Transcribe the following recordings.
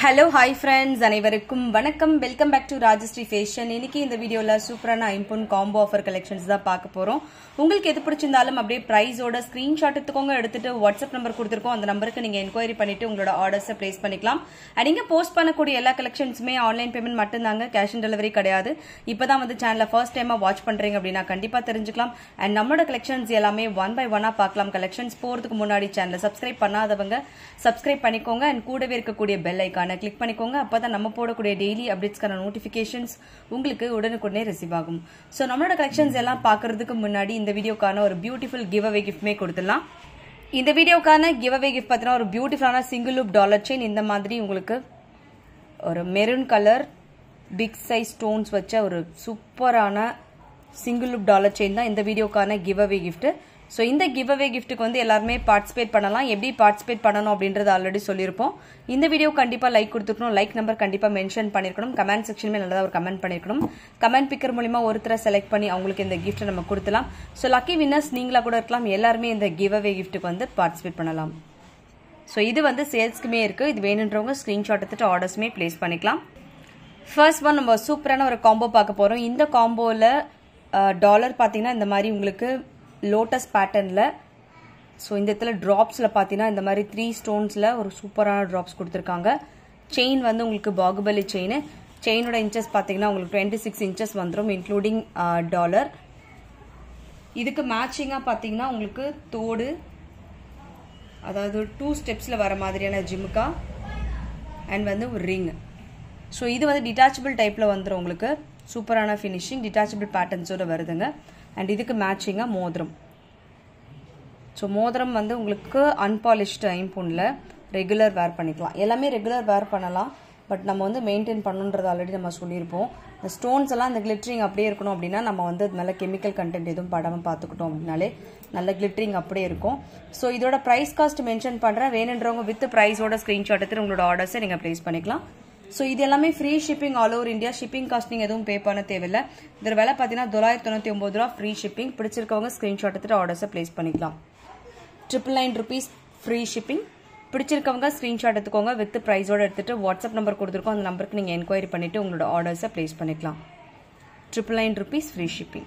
hello hi friends அனைவருக்கும் வணக்கம் welcome back to Rajashree fashion இன்னைக்கு இந்த வீடியோவில் சூப்பரான ஐம்பொன் காம்போ ஆஃபர் கலெக்ஷன்ஸ் தான் பார்க்க போகிறோம் உங்களுக்கு எது பிடிச்சிருந்தாலும் அப்படியே ப்ரைஸோட ஸ்க்ரீன்ஷாட் எடுத்துக்கோங்க எடுத்துட்டு வாட்ஸ்அப் நம்பர் கொடுத்துருக்கோம் அந்த நம்பருக்கு நீங்கள் என்கொயரி பண்ணிட்டு உங்களோட ஆர்டர்ஸை ப்ளேஸ் பண்ணிக்கலாம் அண்ட் இங்கே போஸ்ட் பண்ணக்கூடிய எல்லா கலெக்ஷன்ஸுமே ஆன்லைன் பேமெண்ட் மட்டும்தாங்க கேஷ் ஆன் டெலிவரி கிடையாது இப்போ தான் வந்து சேனலை ஃபர்ஸ்ட் டைமாக வாட்ச் பண்ணுறீங்க அப்படின்னா கண்டிப்பாக தெரிஞ்சுக்கலாம் அண்ட் நம்மளோட கலெக்ஷன்ஸ் எல்லாமே ஒன் பை ஒன்னாக பார்க்கலாம் கலெக்ஷன்ஸ் போகிறதுக்கு முன்னாடி சேனலை சப்ஸ்கிரைப் பண்ணாதவங்க சப்ஸ்கிரைப் பண்ணிக்கோங்க அண்ட் கூடவே இருக்கக்கூடிய பெல் ஐக்கானை கிளிக் பண்ணிக்கோங்க அப்போ தான் நம்ம போடக்கூடிய டெய்லி அப்டேட்ஸ்க்கான நோட்டிஃபிகேஷன்ஸ் உங்களுக்கு உடனுக்குடனே ரிசீவ் ஆகும் ஸோ நம்மளோட கலெக்ஷன்ஸ் எல்லாம் பார்க்கறதுக்கு முன்னாடி இந்த வீடியோக்கான ஒரு பியூட்டிஃபுல் கிவ் அவே கிஃப்ட்மே கொடுத்துடலாம் இந்த வீடியோக்கான கிவ் அவே கிஃப்ட் பார்த்தீங்கன்னா ஒரு பியூட்டிஃபுல்லான சிங்கிள் லூப் டாலர் செயின் இந்த மாதிரி உங்களுக்கு ஒரு maroon colour big size stones வச்ச ஒரு சூப்பரான சிங்கிள் லுப் டாலர் செயின் தான் இந்த வீடியோக்கான கிவ் அவே கிஃப்ட் ஸோ இந்த கிவ் அவே கிஃப்ட்டுக்கு வந்து எல்லாருமே பார்ட்டிசிபேட் பண்ணலாம் எப்படி பார்ட்டிசிபேட் பண்ணணும் அப்படின்றது ஆல்ரெடி சொல்லியிருப்போம் இந்த வீடியோ கண்டிப்பாக லைக் கொடுத்துருக்கணும் லைக் நம்பர் கண்டிப்பாக மென்ஷன் பண்ணிருக்கணும் கமெண்ட் செக்ஷனுமே நல்லதாக ஒரு கமெண்ட் பண்ணிருக்கணும் கமெண்ட் பிக்கர் மூலிமா ஒருத்தரை செலக்ட் பண்ணி அவங்களுக்கு இந்த கிஃப்ட்டை நம்ம கொடுத்துலாம் ஸோ லக்கி வின்னர்ஸ் நீங்களா கூட இருக்கலாம் எல்லாருமே இந்த கிவ் அவே கிஃப்ட்டுக்கு வந்து பார்ட்டிசிபேட் பண்ணலாம் ஸோ இது வந்து சேல்ஸ்க்குமே இருக்குது இது வேணுன்றவங்க ஸ்க்ரீன்ஷாட் எடுத்துட்டு ஆர்டர்ஸுமே ப்ளேஸ் பண்ணிக்கலாம் ஃபர்ஸ்ட் ஒன் நம்ம சூப்பரான ஒரு காம்போ பார்க்க போகிறோம் இந்த காம்போவில் டாலர் பார்த்தீங்கன்னா இந்த மாதிரி உங்களுக்கு லோட்டஸ் பேட்டர்னில் ஸோ இந்த இடத்துல ட்ராப்ஸில் பார்த்தீங்கன்னா இந்த மாதிரி த்ரீ ஸ்டோன்ஸில் ஒரு சூப்பரான ட்ராப்ஸ் கொடுத்துருக்காங்க செயின் வந்து உங்களுக்கு பாகுபலி செயின் செயினோட இன்ச்சஸ் பார்த்தீங்கன்னா உங்களுக்கு டுவெண்ட்டி சிக்ஸ் இன்ச்சஸ் வந்துடும் இன்க்ளூடிங் டாலர் இதுக்கு மேட்சிங்காக பார்த்தீங்கன்னா உங்களுக்கு தோடு அதாவது டூ ஸ்டெப்ஸில் வர மாதிரியான ஜிம்முக்கா அண்ட் வந்து ஒரு ரிங் ஸோ இது வந்து டிட்டாச்சபிள் டைப்பில் வந்துடும் உங்களுக்கு சூப்பரான ஃபினிஷிங் டிட்டாச்சபிள் பேட்டர்ன்ஸோட வருதுங்க அண்ட் இதுக்கு மேட்சிங்காக மோதிரம் ஸோ மோதிரம் வந்து உங்களுக்கு அன்பாலிஷ்டு ஐம்பொனில் ரெகுலர் வேர் பண்ணிக்கலாம் எல்லாமே ரெகுலர் வேர் பண்ணலாம் பட் நம்ம வந்து மெயின்டைன் பண்ணுன்றது ஆல்ரெடி நம்ம சொல்லியிருப்போம் இந்த ஸ்டோன்ஸ் எல்லாம் இந்த கிளிட்ரிங் அப்படியே இருக்கணும் அப்படின்னா நம்ம வந்து அது மேலே கெமிக்கல் கண்டென்ட் எதுவும் படாமல் பார்த்துக்கிட்டோம் அப்படின்னாலே நல்ல கிளிட்ரிங் அப்படியே இருக்கும் ஸோ இதோட ப்ரைஸ் காஸ்ட் மென்ஷன் பண்ணுறேன் வேணுன்றவங்க வித் ப்ரைஸோட ஸ்க்ரீன்ஷாட் எடுத்து உங்களோட ஆர்டர்ஸை நீங்கள் ப்ளேஸ் பண்ணிக்கலாம் ஸோ இது எல்லாமே free shipping all over India shipping cost நீங்கள் எதுவும் பே பண்ண தேவையில்லை இதோட விலை பார்த்தீங்கன்னா தொள்ளாயிரத்தி தொண்ணூற்றி ஒம்பது ரூபா ஃப்ரீ ஷிப்பிங் பிடிச்சிருக்கவங்க ஸ்க்ரீன்ஷாட் எடுத்துட்டு ஆர்டர்ஸை ப்ளேஸ் பண்ணிக்கலாம் triple nine rupees free shipping பிடிச்சிருக்கவங்க ஸ்க்ரீன்ஷாட் எடுத்துக்கோங்க வித் ப்ரைஸோட எடுத்துட்டு வாட்ஸ்அப் நம்பர் கொடுத்துருக்கோம் அந்த நம்பருக்கு நீங்கள் என்கொயரி பண்ணிவிட்டு உங்களோட ஆர்டர்ஸை ப்ளேஸ் பண்ணிக்கலாம் triple nine rupees free shipping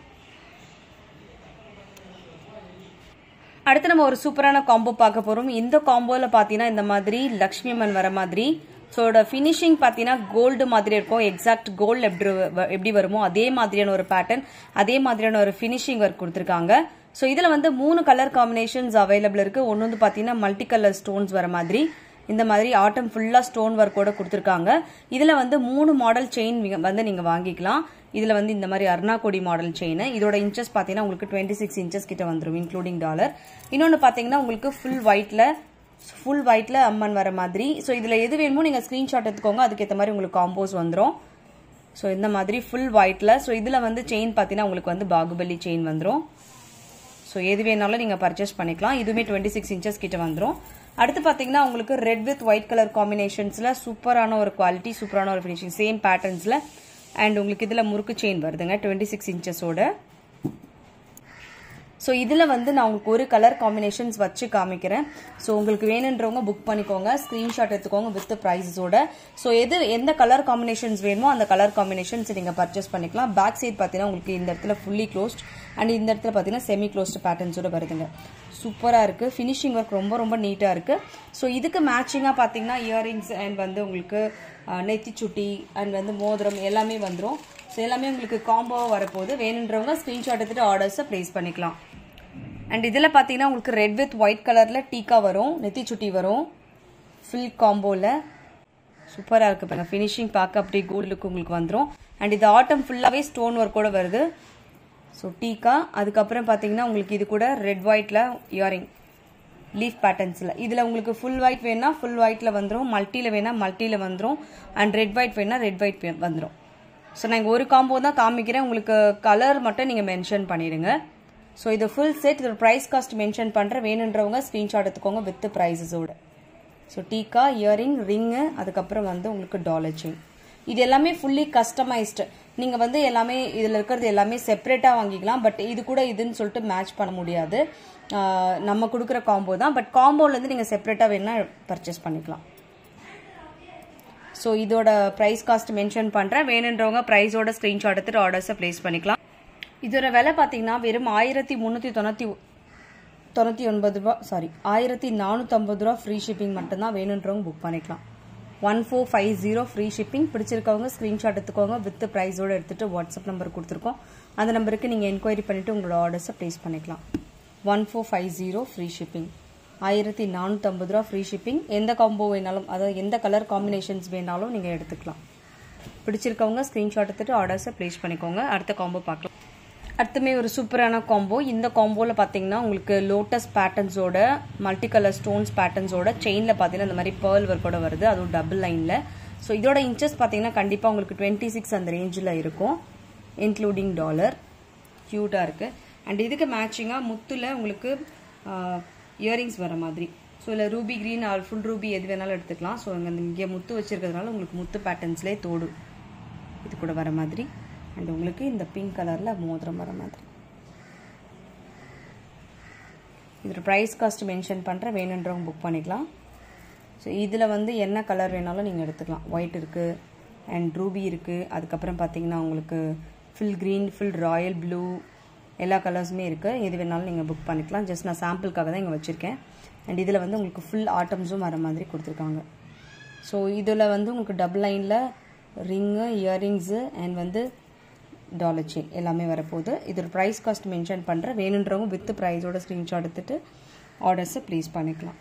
அடுத்து நம்ம ஒரு சூப்பரான காம்போ பார்க்க போகிறோம் இந்த காம்போவில் பார்த்தீங்கன்னா இந்த மாதிரி லக்ஷ்மி அம்மன் வர மாதிரி ஸோட ஃபினிஷிங் பார்த்தீங்கன்னா கோல்டு மாதிரி இருக்கும் எக்ஸாக்ட் கோல்டு எப்படி எப்படி வருமோ அதே மாதிரியான ஒரு பேட்டர்ன் அதே மாதிரியான ஒரு ஃபினிஷிங் ஒர்க் கொடுத்துருக்காங்க ஸோ இதில் வந்து மூணு கலர் காம்பினேஷன்ஸ் அவைலபிள் இருக்குது ஒன்று வந்து பார்த்தீங்கன்னா மல்டி கலர் ஸ்டோன்ஸ் வர மாதிரி இந்த மாதிரி ஆட்டம் ஃபுல்லாக ஸ்டோன் ஒர்க்கோட கொடுத்துருக்காங்க இதில் வந்து மூணு மாடல் செயின் வந்து நீங்கள் வாங்கிக்கலாம் இதில் வந்து இந்த மாதிரி அருணாகோடி மாடல் செயின் இதோட இன்ச்சஸ் பார்த்தீங்கன்னா உங்களுக்கு டுவெண்ட்டி சிக்ஸ் இன்ச்சஸ் கிட்ட வந்துடும் இன்க்ளூடிங் டாலர் இன்னொன்று பார்த்தீங்கன்னா உங்களுக்கு ஃபுல் ஒயிட்டில் ஃபுல் ஒயிட்டில் அம்மன் வர மாதிரி ஸோ இதில் எது வேணுமோ நீங்கள் ஸ்க்ரீன்ஷாட் எடுத்துக்கோங்க அதுக்கேற்ற மாதிரி உங்களுக்கு காம்போஸ் வந்துடும் ஸோ இந்த மாதிரி ஃபுல் ஒயிட்டில் ஸோ இதில் வந்து செயின் பார்த்தீங்கன்னா உங்களுக்கு வந்து பாகுபலி செயின் வந்துடும் ஸோ எது வேணாலும் நீங்கள் பர்ச்சேஸ் பண்ணிக்கலாம் இதுவுமே டுவெண்ட்டி சிக்ஸ் இன்ச்சஸ் கிட்ட வந்துடும் அடுத்து பார்த்தீங்கன்னா உங்களுக்கு ரெட் வித் ஒயிட் கலர் காம்பினேஷன்ஸில் சூப்பரான ஒரு குவாலிட்டி சூப்பரான ஒரு ஃபினிஷிங் சேம் பேட்டர்ன்ஸில் அண்ட் உங்களுக்கு இதில் முறுக்கு செயின் வருதுங்க டுவெண்ட்டி சிக்ஸ் இன்ச்சஸோட ஸோ இதில் வந்து நான் உங்களுக்கு ஒரு கலர் காம்பினேஷன்ஸ் வச்சு காமிக்கிறேன் ஸோ உங்களுக்கு வேணுன்றவங்க புக் பண்ணிக்கோங்க ஸ்க்ரீன்ஷாட் எடுத்துக்கோங்க வித் ப்ரைஸஸோட ஸோ எது எந்த கலர் காம்பினேஷன்ஸ் வேணுமோ அந்த கலர் காம்பினேஷன்ஸ் நீங்கள் பர்ச்சேஸ் பண்ணிக்கலாம் பேக் சைட் பார்த்தீங்கன்னா உங்களுக்கு இந்த இடத்துல ஃபுல்லி க்ளோஸ்ட் அண்ட் இந்த இடத்துல பார்த்தீங்கன்னா செமி க்ளோஸ்ட் பேட்டர்ன்ஸோட வருதுங்க சூப்பராக இருக்குது ஃபினிஷிங் ஒர்க் ரொம்ப ரொம்ப நீட்டாக இருக்குது ஸோ இதுக்கு மேட்சிங்காக பார்த்தீங்கன்னா இயரிங்ஸ் அண்ட் வந்து உங்களுக்கு நெத்தி சுட்டி அண்ட் வந்து மோதிரம் எல்லாமே வந்துடும் ஸோ எல்லாமே உங்களுக்கு காம்போவாக வரப்போகுது வேணுன்றவங்க ஸ்க்ரீன்ஷாட் எடுத்துகிட்டு ஆர்டர்ஸை ப்ளேஸ் பண்ணிக்கலாம் அண்ட் இதில் பார்த்தீங்கன்னா உங்களுக்கு ரெட் வித் ஒயிட் கலரில் டீக்கா வரும் நெத்தி சுட்டி வரும் ஃபுல் காம்போவில் சூப்பராக இருக்குது பாருங்கள் ஃபினிஷிங் பார்க்க அப்படியே கோல்டு லுக் உங்களுக்கு வந்துடும் அண்ட் இது ஆட்டம் ஃபுல்லாகவே ஸ்டோன் ஒர்க்கோட வருது ஸோ டீக்கா அதுக்கப்புறம் பார்த்தீங்கன்னா உங்களுக்கு இது கூட ரெட் ஒயிட்டில் இயரிங் லீஃப் பேட்டர்ன்ஸில் இதில் உங்களுக்கு ஃபுல் ஒயிட் வேணா ஃபுல் ஒயிட்டில் வந்துடும் மல்ட்டியில் வேணா மல்ட்டியில் வந்துடும் அண்ட் ரெட் ஒயிட் வேணா ரெட் ஒயிட் வந்துடும் ஸோ நான் ஒரு காம்போ தான் காமிக்கிறேன் உங்களுக்கு கலர் மட்டும் நீங்கள் மென்ஷன் பண்ணிடுங்க ஸோ இது ஃபுல் செட் இதோட ப்ரைஸ் காஸ்ட் மென்ஷன் பண்ணுற வேணுன்றவங்க ஸ்க்ரீன்ஷாட் எடுத்துக்கோங்க வித் ப்ரைஸஸோட ஸோ டீக்கா இயரிங் ரிங்கு அதுக்கப்புறம் வந்து உங்களுக்கு டாலர் செயின் இது எல்லாமே ஃபுல்லி கஸ்டமைஸ்டு நீங்கள் வந்து எல்லாமே இதில் இருக்கிறது எல்லாமே செப்பரேட்டாக வாங்கிக்கலாம் பட் இது கூட இதுன்னு சொல்லிட்டு மேட்ச் பண்ண முடியாது நம்ம கொடுக்குற காம்போ தான் பட் காம்போலேருந்து நீங்கள் செப்பரேட்டாக வேணால் பர்ச்சேஸ் பண்ணிக்கலாம் ஸோ இதோட ப்ரைஸ் காஸ்ட் மென்ஷன் பண்ணுறேன் வேணுன்றவங்க ப்ரைஸோட ஸ்க்ரீன்ஷாட் எடுத்துட்டு ஆர்டர்ஸை ப்ளேஸ் பண்ணிக்கலாம் இதோட விலை பார்த்தீங்கன்னா வெறும் ஆயிரத்தி முந்நூற்றி தொண்ணூற்றி தொண்ணூற்றி ஒன்பது ரூபா சாரி ஆயிரத்தி நானூற்றம்பது ரூபா ஃப்ரீ ஷிப்பிங் மட்டும்தான் வேணுன்றவங்க புக் பண்ணிக்கலாம் one four five zero free shipping பிடிச்சிருக்கவங்க ஸ்க்ரீன்ஷாட் எடுத்துக்கோங்க வித் ப்ரைஸோடு எடுத்துகிட்டு வாட்ஸ்அப் நம்பர் கொடுத்துருக்கோம் அந்த நம்பருக்கு நீங்கள் என்கொயரி பண்ணிவிட்டு உங்களோட ஆர்டர்ஸை ப்ளேஸ் பண்ணிக்கலாம் one four five zero free shipping ஆயிரத்தி நானூற்றம்பது ரூபா ஃப்ரீ ஷிப்பிங் எந்த காம்போ வேணாலும் அதாவது எந்த கலர் காம்பினேஷன்ஸ் வேணாலும் நீங்கள் எடுத்துக்கலாம் பிடிச்சிருக்கவங்க ஸ்க்ரீன்ஷாட் எடுத்துகிட்டு ஆர்டர்ஸை ப்ளேஸ் பண்ணிக்கோங்க அடுத்த காம்போ பார்க்கலாம் அடுத்துமே ஒரு சூப்பரான காம்போ இந்த காம்போவில் பார்த்தீங்கன்னா உங்களுக்கு லோட்டஸ் பேட்டர்ன்ஸோட மல்டி கலர் ஸ்டோன்ஸ் பேட்டர்ன்ஸோட செயினில் பார்த்தீங்கன்னா இந்த மாதிரி பேர்ல் ஒர்க்கோட வருது அதுவும் டபுள் லைனில் ஸோ இதோட இன்ச்சஸ் பார்த்தீங்கன்னா கண்டிப்பாக உங்களுக்கு டுவெண்ட்டி சிக்ஸ் அந்த ரேஞ்சில் இருக்கும் இன்க்ளூடிங் டாலர் க்யூட்டாக இருக்குது அண்ட் இதுக்கு மேட்சிங்காக முத்தில் உங்களுக்கு இயரிங்ஸ் வர மாதிரி ஸோ இல்லை ruby green or full ruby எது வேணாலும் எடுத்துக்கலாம் ஸோ இங்கே இங்கே முத்து வச்சுருக்கிறதுனால உங்களுக்கு முத்து பேட்டர்ன்ஸ்லேயே தோடு இது கூட வர மாதிரி அண்ட் உங்களுக்கு இந்த பிங்க் கலரில் மோதிரம் வர மாதிரி இதோட ப்ரைஸ் காஸ்ட் மென்ஷன் பண்ணுறேன் வேணுன்றவங்க புக் பண்ணிக்கலாம் ஸோ இதில் வந்து என்ன கலர் வேணாலும் நீங்கள் எடுத்துக்கலாம் ஒயிட் இருக்குது அண்ட் ரூபி இருக்குது அதுக்கப்புறம் பார்த்தீங்கன்னா உங்களுக்கு full green full royal blue எல்லா கலர்ஸுமே இருக்குது எது வேணாலும் நீங்கள் புக் பண்ணிக்கலாம் ஜஸ்ட் நான் சாம்பிளுக்காக தான் இங்கே வச்சுருக்கேன் அண்ட் இதில் வந்து உங்களுக்கு ஃபுல் ஆட்டம்ஸும் வர மாதிரி கொடுத்துருக்காங்க ஸோ இதில் வந்து உங்களுக்கு டபுள் லைனில் ரிங்கு இயரிங்ஸு அண்ட் வந்து டாலர் செயின் எல்லாமே வரப்போகுது இதோட ப்ரைஸ் காஸ்ட் மென்ஷன் பண்ணுறேன் வேணுன்றவங்க வித் ப்ரைஸோட ஸ்க்ரீன்ஷாட் எடுத்துகிட்டு ஆர்டர்ஸை ப்ளேஸ் பண்ணிக்கலாம்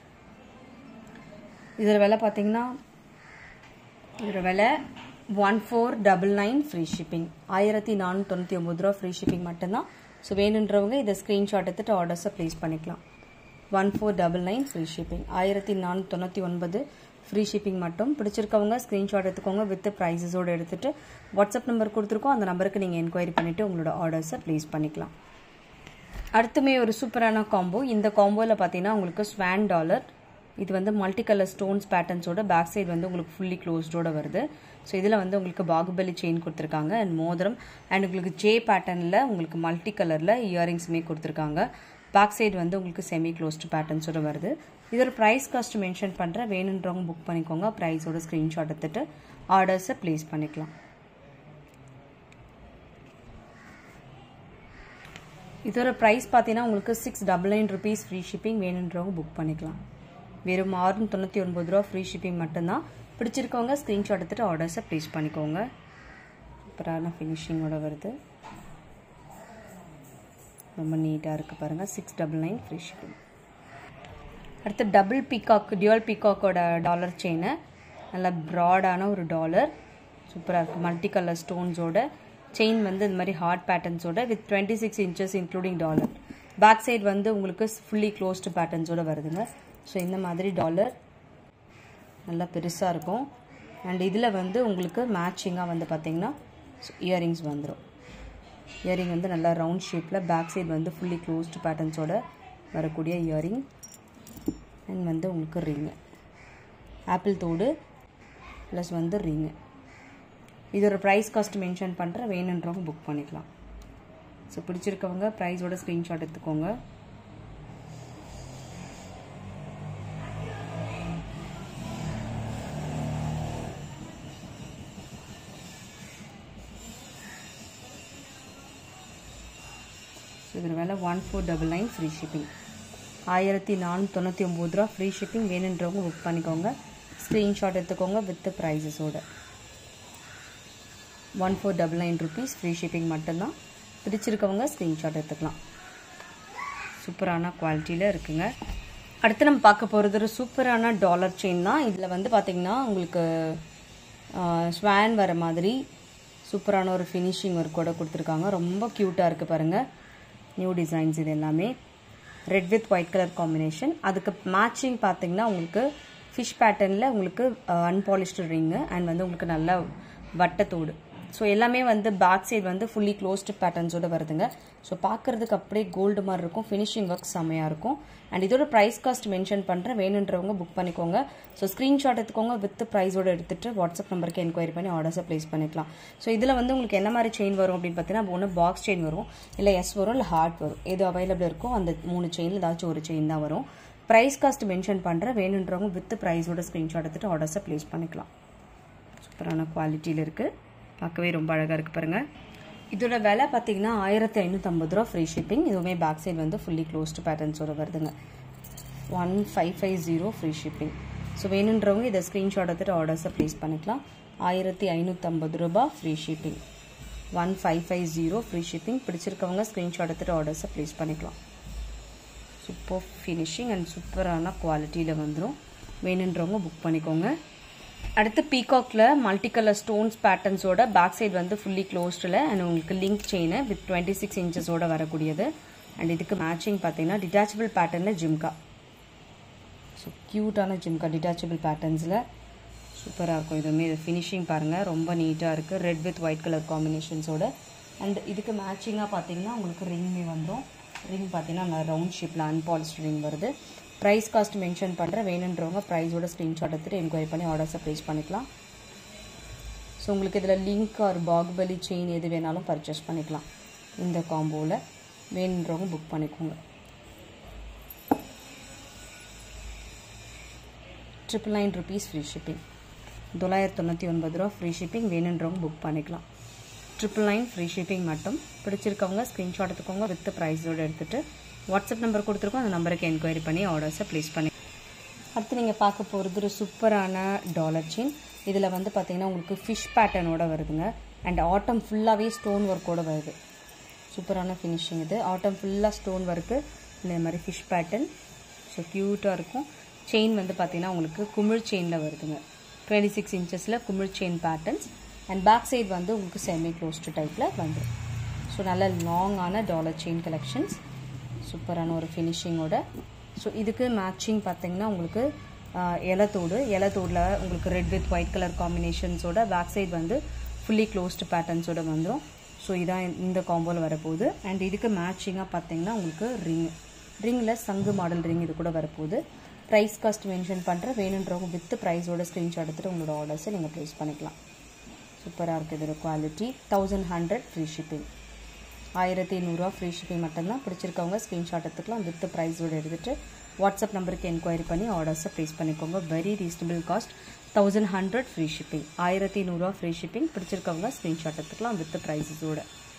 இதில் விலை பார்த்தீங்கன்னா இதோட விலை one four double nine free shipping ஆயிரத்தி நானூற்றி தொண்ணூற்றி ஒம்பது ரூபா ஃப்ரீ ஷிப்பிங் மட்டும்தான் ஸோ வேணுன்றவங்க இதை ஸ்க்ரீன்ஷாட் எடுத்துகிட்டு ஆர்டர்ஸை ப்ளேஸ் பண்ணிக்கலாம் one four double nine free shipping ஆயிரத்தி நானூற்றி தொண்ணூற்றி ஒன்பது ஃப்ரீ ஷிப்பிங் மட்டும் பிடிச்சிருக்கவங்க ஸ்க்ரீன்ஷாட் எடுத்துக்கோங்க வித் ப்ரைஸஸோடு எடுத்துகிட்டு வாட்ஸ்அப் நம்பர் கொடுத்துருக்கோம் அந்த நம்பருக்கு நீங்கள் என்கொயரி பண்ணிவிட்டு உங்களோட ஆர்டர்ஸை ப்ளேஸ் பண்ணிக்கலாம் அடுத்துமே ஒரு சூப்பரான காம்போ இந்த காம்போவில் பார்த்தீங்கன்னா உங்களுக்கு ஸ்வான் டாலர் இது வந்து மல்டி கலர் ஸ்டோன்ஸ் பேட்டர்ன்ஸோட பேக் சைடு வந்து உங்களுக்கு ஃபுல்லி க்ளோஸ்டோட வருது ஸோ இதில் வந்து உங்களுக்கு பாகுபலி செயின் கொடுத்துருக்காங்க அண்ட் மோதிரம் அண்ட் உங்களுக்கு ஜே பேட்டர்னில் உங்களுக்கு மல்டி கலரில் இயரிங்ஸுமே கொடுத்துருக்காங்க பேக் சைடு வந்து உங்களுக்கு செமி க்ளோஸ்டு பேட்டர்ன்ஸோட வருது இதோட ப்ரைஸ் காஸ்ட் மென்ஷன் பண்ணுறேன் வேணுன்றவங்க புக் பண்ணிக்கோங்க ப்ரைஸோட ஸ்க்ரீன்ஷாட் எடுத்துட்டு ஆர்டர்ஸை ப்ளேஸ் பண்ணிக்கலாம் இதோட ப்ரைஸ் பார்த்தீங்கன்னா உங்களுக்கு six double nine rupees free shipping வேணுன்றவங்க புக் பண்ணிக்கலாம் வெறும் ஆறுநூற்றி தொண்ணூற்றி ஒன்பது ரூபா ஃப்ரீ ஷிப்பிங் மட்டும்தான் பிடிச்சிருக்கவங்க ஸ்க்ரீன்ஷாட் எடுத்துகிட்டு ஆர்டர்ஸை ப்ளேஸ் பண்ணிக்கோங்க சூப்பரான ஃபினிஷிங்கோட வருது ரொம்ப நீட்டாக இருக்குது பாருங்கள் six double nine free shipping அடுத்து டபுள் பீகாக் டியூவல் பீகாக்கோட டாலர் செயின் நல்லா ப்ராடான ஒரு டாலர் சூப்பராக இருக்குது மல்டி கலர் ஸ்டோன்ஸோட செயின் வந்து இந்த மாதிரி ஹார்ட் பேட்டர்ன்ஸோட with twenty six inches including dollar back side வந்து உங்களுக்கு ஃபுல்லி க்ளோஸ்டு பேட்டர்ன்ஸோட வருதுங்க ஸோ இந்த மாதிரி டாலர் நல்லா பெருசாக இருக்கும் அண்ட் இதில் வந்து உங்களுக்கு மேட்சிங்காக வந்து பார்த்திங்கன்னா இயரிங்ஸ் வந்துடும் இயரிங் வந்து நல்லா ரவுண்ட் ஷேப்பில் பேக் சைடு வந்து ஃபுல்லி க்ளோஸ்டு பேட்டர்ன்ஸோட வரக்கூடிய இயரிங் அண்ட் வந்து உங்களுக்கு ரிங்கு ஆப்பிள் தோடு ப்ளஸ் வந்து ரிங்கு இதோட ப்ரைஸ் காஸ்ட் மென்ஷன் பண்ணுற வேணுன்றவங்க புக் பண்ணிக்கலாம் ஸோ பிடிச்சிருக்கவங்க ப்ரைஸோட ஸ்க்ரீன்ஷாட் எடுத்துக்கோங்க இதோட விலை one four double nine free shipping ஆயிரத்தி நானூற்றி தொண்ணூற்றி ஒம்பது ரூபா ஃப்ரீ ஷிப்பிங் வேணுன்றவங்க புக் பண்ணிக்கோங்க ஸ்க்ரீன்ஷாட் எடுத்துக்கோங்க வித் ப்ரைஸஸோட one four double nine rupees free shipping மட்டும்தான் பிடிச்சிருக்கவங்க ஸ்க்ரீன்ஷாட் எடுத்துக்கலாம் சூப்பரான குவாலிட்டியில் இருக்குங்க அடுத்து நம்ம பார்க்க போகிறது ஒரு சூப்பரான டாலர் செயின் தான் இதில் வந்து பார்த்திங்கன்னா உங்களுக்கு ஸ்வான் வர மாதிரி சூப்பரான ஒரு ஃபினிஷிங் ஒர்க்கோட கொடுத்துருக்காங்க ரொம்ப க்யூட்டாக இருக்குது பாருங்கள் நியூ டிசைன்ஸ் இது எல்லாமே red with white colour combination அதுக்கு மேட்சிங் பார்த்தீங்கன்னா உங்களுக்கு ஃபிஷ் பேட்டர்னில் உங்களுக்கு அன்பாலிஷ்டு ரிங்கு அண்ட் வந்து உங்களுக்கு நல்ல வட்டத்தோடு ஸோ எல்லாமே வந்து பேக் சைடு வந்து ஃபுல்லி க்ளோஸ்டு பேட்டர்ன்ஸோட வருதுங்க ஸோ பார்க்குறதுக்கு அப்படியே கோல்டு மாதிரி இருக்கும் ஃபினிஷிங் ஒர்க் செம்மையாக இருக்கும் அண்ட் இதோட ப்ரைஸ் காஸ்ட் மென்ஷன் பண்ணுறேன் வேணுன்றவங்க புக் பண்ணிக்கோங்க ஸோ ஸ்க்ரீன்ஷாட் எடுத்துக்கோங்க வித் ப்ரைஸோட எடுத்துகிட்டு வாட்ஸ்அப் நம்பருக்கு என்கொயரி பண்ணி ஆர்டர்ஸை ப்ளேஸ் பண்ணிக்கலாம் ஸோ இதில் வந்து உங்களுக்கு என்ன மாதிரி செயின் வரும் அப்படின்னு பார்த்தீங்கன்னா ஒன்று பாக்ஸ் செயின் வரும் இல்லை எஸ் வரும் இல்லை ஹார்ட் வரும் எது அவைலபிள் இருக்கோ அந்த மூணு செயினில் ஏதாச்சும் ஒரு செயின் தான் வரும் ப்ரைஸ் காஸ்ட் மென்ஷன் பண்ணுறேன் வேணுன்றவங்க வித் ப்ரைஸோட ஸ்க்ரீன்ஷாட் எடுத்துகிட்டு ஆர்டர்ஸை ப்ளேஸ் பண்ணிக்கலாம் சூப்பரான குவாலிட்டியில் இருக்குது பார்க்கவே ரொம்ப அழகாக இருக்குது பாருங்கள் இதோட விலை பார்த்தீங்கன்னா ஆயிரத்தி ஐநூற்றம்பது ரூபா ஃப்ரீ ஷிப்பிங் இதுவுமே பேக் சைடு வந்து ஃபுல்லி க்ளோஸ்டு பேட்டர்ன்ஸோட வருதுங்க one five five zero free shipping so வேணுன்றவங்க இதை ஸ்க்ரீன்ஷாட் எடுத்துகிட்டு ஆர்டர்ஸை ப்ளேஸ் பண்ணிக்கலாம் ஆயிரத்தி ஐநூற்றம்பது ரூபா free shipping one five five zero free shipping பிடிச்சிருக்கவங்க ஸ்க்ரீன்ஷாட் எடுத்துகிட்டு ஆர்டர்ஸை ப்ளேஸ் பண்ணிக்கலாம் சூப்பர் ஃபினிஷிங் அண்ட் சூப்பரான குவாலிட்டியில் வந்துடும் வேணுன்றவங்க புக் பண்ணிக்கோங்க அடுத்து பீகாக்ல மல்டி கலர் ஸ்டோன்ஸ் பேட்டர்ன்ஸோட பேக் சைடு வந்து ஃபுல்லி க்ளோஸ்டில் அண்ட் உங்களுக்கு link chain with twenty six இன்ச்சஸோட வரக்கூடியது அண்ட் இதுக்கு மேட்சிங் பார்த்தீங்கன்னா டிட்டாச்சபிள் பேட்டர்னில் ஜிம்கா ஸோ க்யூட்டான ஜிம்கா டிட்டாச்சபிள் பேட்டர்ன்ஸில் சூப்பராக இருக்கும் இதுவுமே இது ஃபினிஷிங் பாருங்கள் ரொம்ப நீட்டாக இருக்குது ரெட் வித் ஒயிட் கலர் காம்பினேஷன்ஸோட அண்ட் இதுக்கு மேட்சிங்காக பார்த்தீங்கன்னா உங்களுக்கு ரிங்மே வந்துடும் ரிங் பார்த்தீங்கன்னா ரவுண்ட் ஷேப்பில் அன்பாலிஸ்ட் ரிங் வருது ப்ரைஸ் காஸ்ட் மென்ஷன் பண்ணுறேன் வேணுன்றவங்க ப்ரைஸோட ஸ்க்ரீன்ஷாட் எடுத்துகிட்டு என்கொயரி பண்ணி ஆர்டர்ஸை ப்ளேஸ் பண்ணிக்கலாம் ஸோ உங்களுக்கு இதில் லிங்க் ஆர் பாகுபலி செயின் எது வேணாலும் பர்ச்சேஸ் பண்ணிக்கலாம் இந்த காம்போவில் வேணுன்றவங்க புக் பண்ணிக்கோங்க triple nine rupees free shipping தொள்ளாயிரத்தி தொண்ணூற்றி ஒன்பது ரூபா ஃப்ரீ ஷிப்பிங் வேணுன்றவங்க புக் பண்ணிக்கலாம் ட்ரிபிள் நைன் ஃப்ரீ ஷிப்பிங் மட்டும் பிடிச்சிருக்கவங்க ஸ்க்ரீன்ஷாட் எடுத்துக்கோங்க வித் ப்ரைஸோடு எடுத்துகிட்டு வாட்ஸ்அப் நம்பர் கொடுத்துருக்கோம் அந்த நம்பருக்கு என்கொயரி பண்ணி ஆர்டர்ஸை ப்ளேஸ் பண்ணி அடுத்து நீங்கள் பார்க்க போகிறது ஒரு சூப்பரான டாலர் செயின் இதில் வந்து பார்த்தீங்கன்னா உங்களுக்கு ஃபிஷ் பேட்டர்னோட வருதுங்க அண்ட் ஆட்டம் ஃபுல்லாகவே ஸ்டோன் ஒர்க்கோட வருது சூப்பரான ஃபினிஷிங் இது ஆட்டம் ஃபுல்லாக ஸ்டோன் ஒர்க்கு இந்த மாதிரி ஃபிஷ் பேட்டர்ன் ஸோ க்யூட்டாக இருக்கும் செயின் வந்து பார்த்தீங்கன்னா உங்களுக்கு குமிழ் செயினில் வருதுங்க டுவெண்ட்டி சிக்ஸ் இன்ச்சஸில் குமிழ் chain patterns and back side வந்து உங்களுக்கு செமி க்ளோஸ்டு டைப்பில் வந்துடும் ஸோ நல்ல லாங்கான டாலர் செயின் கலெக்ஷன்ஸ் சூப்பரான ஒரு ஃபினிஷிங்கோட ஸோ இதுக்கு மேட்சிங் பார்த்தீங்கன்னா உங்களுக்கு இலத்தோடு இலத்தோடில் உங்களுக்கு ரெட் வித் ஒயிட் கலர் காம்பினேஷன்ஸோட பேக் சைடு வந்து ஃபுல்லி க்ளோஸ்டு பேட்டர்ன்ஸோட வந்துடும் ஸோ இதான் இந்த காம்போவில் வரப்போகுது அண்ட் இதுக்கு மேட்சிங்காக பார்த்தீங்கன்னா உங்களுக்கு ரிங் ரிங்கில் சங்கு மாடல் ரிங் இது கூட வரப்போகுது ப்ரைஸ் காஸ்ட் மென்ஷன் பண்ணுற வேணுன்றவங்க வித் ப்ரைஸோட ஸ்க்ரீன்ஷாட் எடுத்துகிட்டு உங்களோட ஆர்டர்ஸை நீங்கள் ப்ளேஸ் பண்ணிக்கலாம் சூப்பராக இருக்குது இதோட quality thousand hundred free shipping ஆயிரத்தி நூறுரூவா ஃப்ரீ ஷிப்பிங் மட்டும்தான் பிடிச்சிருக்கவங்க ஸ்க்ரீன்ஷாட் எடுத்துக்கலாம் வித் ப்ரைஸோடு எடுத்துகிட்டு வாட்ஸ்அப் நம்பருக்கு என்கொயரி பண்ணி ஆர்டர்ஸை ப்ளேஸ் பண்ணிக்கோங்க very reasonable cost thousand hundred free shipping ஆயிரத்தி நூறுரூவா ஃப்ரீ ஷிப்பிங் பிடிச்சிருக்கவங்க ஸ்க்ரீன்ஷாட் எடுத்துக்கலாம் வித் ப்ரைஸஸோட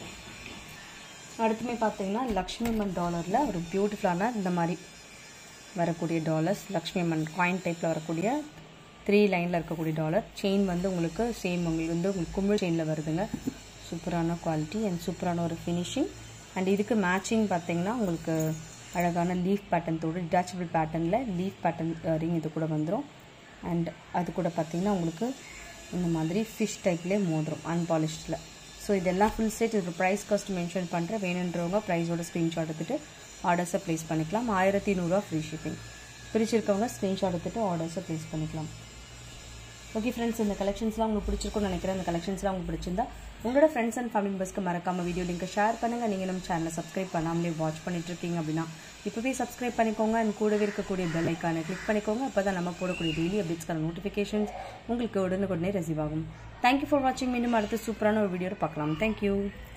அடுத்துமே பார்த்தீங்கன்னா லக்ஷ்மி அம்மன் டாலரில் ஒரு பியூட்டிஃபுல்லான இந்த மாதிரி வரக்கூடிய டாலர்ஸ் லக்ஷ்மி அம்மன் காயின் டைப்பில் வரக்கூடிய த்ரீ லைனில் இருக்கக்கூடிய டாலர் செயின் வந்து உங்களுக்கு சேம் உங்களுக்கு வந்து உங்களுக்கு கும்பிள் செயினில் வருதுங்க சூப்பரான குவாலிட்டி அண்ட் சூப்பரான ஒரு ஃபினிஷிங் அண்ட் இதுக்கு மேட்சிங் பார்த்தீங்கன்னா உங்களுக்கு அழகான லீஃப் பேட்டர்னோட டிட்டாச்சபிள் பேட்டர்னில் லீஃப் பேட்டர்ன் ரிங் இது கூட வந்துடும் அண்ட் அது கூட பார்த்தீங்கன்னா உங்களுக்கு இந்த மாதிரி ஃபிஷ் டைப்லேயே மோதிரம் அன்பாலிஷ்டில் ஸோ இதெல்லாம் ஃபுல் செட் இது ப்ரைஸ் காஸ்ட் மென்ஷன் பண்ணுற வேணுன்றவங்க ப்ரைஸோட ஸ்க்ரீன்ஷாட் எடுத்துகிட்டு ஆர்டர்ஸை ப்ளேஸ் பண்ணிக்கலாம் ஆயிரத்தி நூறுரூவா ஃப்ரீ ஷிப்பிங் பிரிச்சிருக்கவங்க ஸ்க்ரீன்ஷாட் எடுத்துகிட்டு ஆர்டர்ஸை ப்ளேஸ் பண்ணிக்கலாம் ஓகே ஃப்ரெண்ட்ஸ் இந்த கலெக்ஷன்ஸ்லாம் உங்களுக்கு பிடிச்சிருக்கும்னு நினைக்கிறேன் இந்த கலெக்ஷன்ஸ்லாம் உங்களுக்கு பிடிச்சிருந்தா உங்களோட ஃப்ரெண்ட்ஸ் அண்ட் ஃபேமிலி மெம்பர்ஸ்க்கு மறக்காம வீடியோ லிங்க் ஷேர் பண்ணுங்கள் நீங்கள் நம்ம சேனலை சப்ஸ்கிரைப் பண்ணாமலே வாட்ச் பண்ணிட்டு இருக்கீங்க அப்படின்னா இப்போவே சப்ஸ்கிரைப் பண்ணிக்கோங்க அண்ட் கூடவே இருக்கக்கூடிய பெல் ஐக்கானை கிளிக் பண்ணிக்கோங்க அப்போ தான் நம்ம போடக்கூடிய டெய்லி அப்டேட்ஸ்க்கான நோட்டிஃபிகேஷன்ஸ் உங்களுக்கு உடனுக்குடனே ரிசீவ் ஆகும் தேங்க்யூ ஃபார் வாட்சிங் மீண்டும் அடுத்து சூப்பரான ஒரு வீடியோவில் பார்க்கலாம் தேங்க்யூ